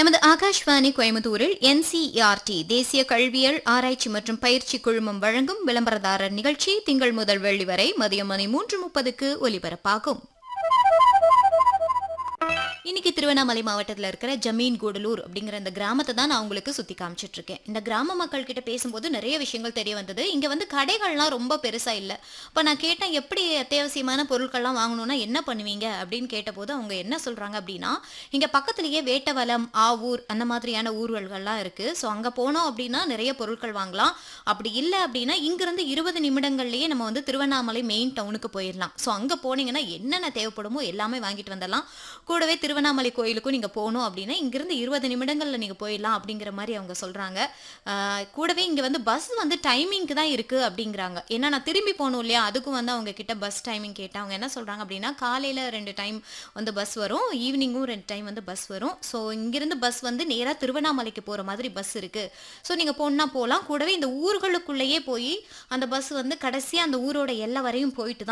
நமது ஆகாஷ்வாணி கோயம்புத்தூரில் என்சிஇஆர்டி தேசிய கல்வியல் ஆராய்ச்சி மற்றும் பயிற்சி குழுமம் வழங்கும் விளம்பரதாரர் நிகழ்ச்சி திங்கள் முதல் வெள்ளி வரை மதியம் மணி மூன்று முப்பதுக்கு ஒலிபரப்பாகும் இன்னைக்கு திருவண்ணாமலை மாவட்டத்தில் இருக்கிற ஜமீன் கூடலூர் அப்படிங்கிற இந்த கிராமத்தை தான் நான் உங்களுக்கு சுத்தி காமிச்சிட்டு இருக்கேன் இந்த கிராம மக்கள் கிட்ட பேசும்போது நிறைய விஷயங்கள் தெரிய வந்தது இங்க வந்து கடைகள்லாம் ரொம்ப பெருசா இல்லை இப்போ நான் கேட்டேன் எப்படி அத்தியாவசியமான பொருட்கள்லாம் வாங்கணும்னா என்ன பண்ணுவீங்க அப்படின்னு கேட்டபோது அவங்க என்ன சொல்றாங்க அப்படின்னா இங்க பக்கத்துலயே வேட்டவலம் ஆவூர் அந்த மாதிரியான ஊர்கள்லாம் இருக்கு ஸோ அங்க போனோம் அப்படின்னா நிறைய பொருட்கள் வாங்கலாம் அப்படி இல்லை அப்படின்னா இங்கிருந்து இருபது நிமிடங்கள்லயே நம்ம வந்து திருவண்ணாமலை மெயின் டவுனுக்கு போயிடலாம் ஸோ அங்க போனீங்கன்னா என்னென்ன தேவைப்படுமோ எல்லாமே வாங்கிட்டு வந்துடலாம் கூடவே திருவண்ணாமலை கோயிலுக்கும் நீங்க போகணும் அப்படின்னா இங்கிருந்து இருபது நிமிடங்கள்ல நீங்க போயிடலாம் அப்படிங்கிற மாதிரி அவங்க சொல்றாங்க ஆஹ் கூடவே இங்க வந்து பஸ் வந்து டைமிங்க்கு தான் இருக்கு அப்படிங்கிறாங்க ஏன்னா நான் திரும்பி போகணும் இல்லையா அதுக்கும் வந்து அவங்க கிட்ட பஸ் டைமிங் கேட்டேன் அவங்க என்ன சொல்றாங்க அப்படின்னா காலையில ரெண்டு டைம் வந்து பஸ் வரும் ஈவினிங்கும் ரெண்டு டைம் வந்து பஸ் வரும் ஸோ இங்கிருந்து பஸ் வந்து நேரா திருவண்ணாமலைக்கு போற மாதிரி பஸ் இருக்கு ஸோ நீங்க போனா போகலாம் கூடவே இந்த ஊர்களுக்குள்ளேயே போய் அந்த பஸ் வந்து கடைசியா அந்த ஊரோட எல்லை வரையும் போயிட்டு தான்